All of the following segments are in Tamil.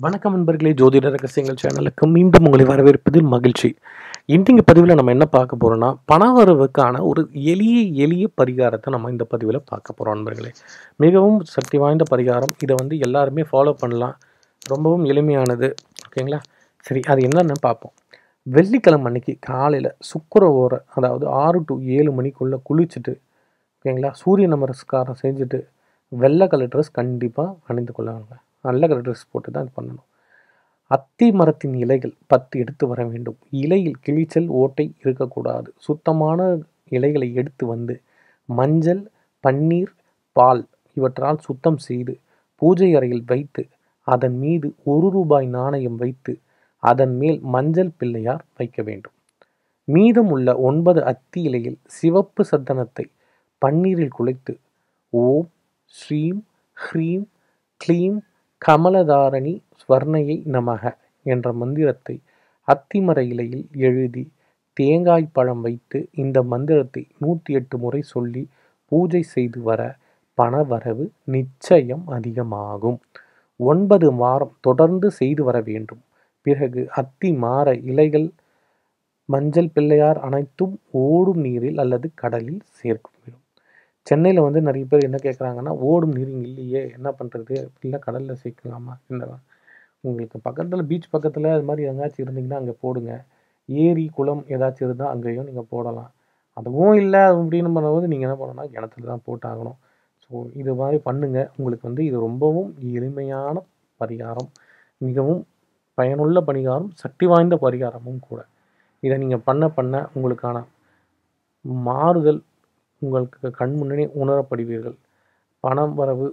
வணக்கம் நண்பர்களே ஜோதிட ரகசியங்கள் சேனலுக்கு மீண்டும் உங்களை வரவேற்பதில் மகிழ்ச்சி இன்றைய பதிவில் நம்ம என்ன பார்க்க போகிறோம்னா பணவரவுக்கான ஒரு எளிய எளிய பரிகாரத்தை நம்ம இந்த பதிவில் பார்க்க போகிறோம் நண்பர்களே மிகவும் சக்தி வாய்ந்த பரிகாரம் இதை வந்து எல்லாருமே ஃபாலோ பண்ணலாம் ரொம்பவும் எளிமையானது ஓகேங்களா சரி அது என்னன்னு பார்ப்போம் வெள்ளிக்கிழமை அன்னைக்கு காலையில் சுக்கர ஓரை அதாவது ஆறு டு ஏழு மணிக்குள்ளே குளிச்சுட்டு ஓகேங்களா சூரிய நமஸ்காரம் செஞ்சுட்டு வெள்ளை கலர் ட்ரெஸ் கண்டிப்பாக அணிந்து கொள்ளாங்க நல்ல கலர் ட்ரெஸ் போட்டு தான் இது பண்ணணும் அத்தி மரத்தின் இலைகள் பத்து எடுத்து வர வேண்டும் இலையில் கிழிச்சல் ஓட்டை இருக்கக்கூடாது சுத்தமான இலைகளை எடுத்து வந்து மஞ்சள் பன்னீர் பால் இவற்றால் சுத்தம் செய்து பூஜை அறையில் வைத்து அதன் மீது ஒரு ரூபாய் நாணயம் வைத்து அதன் மேல் மஞ்சள் பிள்ளையார் வைக்க வேண்டும் மீதம் உள்ள ஒன்பது அத்தி இலையில் சிவப்பு சந்தனத்தை பன்னீரில் குழைத்து ஓம் ஸ்ரீம் ஹ்ரீம் க்ளீம் கமலதாரணி ஸ்வர்ணையை நமக என்ற மந்திரத்தை அத்திமர இலையில் எழுதி தேங்காய் பழம் வைத்து இந்த மந்திரத்தை நூற்றி எட்டு முறை சொல்லி பூஜை செய்து வர பணவரவு நிச்சயம் அதிகமாகும் ஒன்பது வாரம் தொடர்ந்து செய்து வர வேண்டும் பிறகு அத்தி மாற இலைகள் மஞ்சள் பிள்ளையார் அனைத்தும் ஓடும் நீரில் அல்லது கடலில் சேர்க்க வேண்டும் சென்னையில் வந்து நிறைய பேர் என்ன கேட்குறாங்கன்னா ஓடும் நீர் இங்கே இல்லையே என்ன பண்ணுறது இல்லை கடலில் சேர்க்கலாமா என்ன உங்களுக்கு பக்கத்தில் பீச் பக்கத்தில் அது மாதிரி எங்கேயாச்சும் இருந்தீங்கன்னா அங்கே போடுங்க ஏரி குளம் ஏதாச்சும் இருந்தால் அங்கேயும் நீங்கள் போடலாம் அதுவும் இல்லை அப்படின்னு பண்ணும்போது நீங்கள் என்ன பண்ணணும்னா கிணத்துல தான் போட்டாகணும் ஸோ இது மாதிரி பண்ணுங்கள் உங்களுக்கு வந்து இது ரொம்பவும் எளிமையான பரிகாரம் மிகவும் பயனுள்ள பரிகாரம் சக்தி வாய்ந்த பரிகாரமும் கூட இதை நீங்கள் பண்ண பண்ண உங்களுக்கான மாறுதல் உங்களுக்கு கண் முன்னே உணரப்படுவீர்கள் பணம் வரவு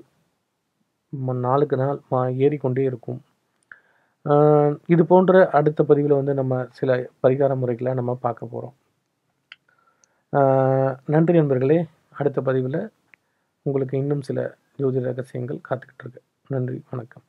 ம- நாளுக்கு நாள் மா ஏறிக்கொண்டே இருக்கும் ஆஹ் இது போன்ற அடுத்த பதிவில் வந்து நம்ம சில பரிகார முறைகளை நம்ம பார்க்க போகிறோம் நன்றி நண்பர்களே அடுத்த பதிவில் உங்களுக்கு இன்னும் சில ஜோதிட ரகசியங்கள் காத்துக்கிட்டு இருக்கு நன்றி வணக்கம்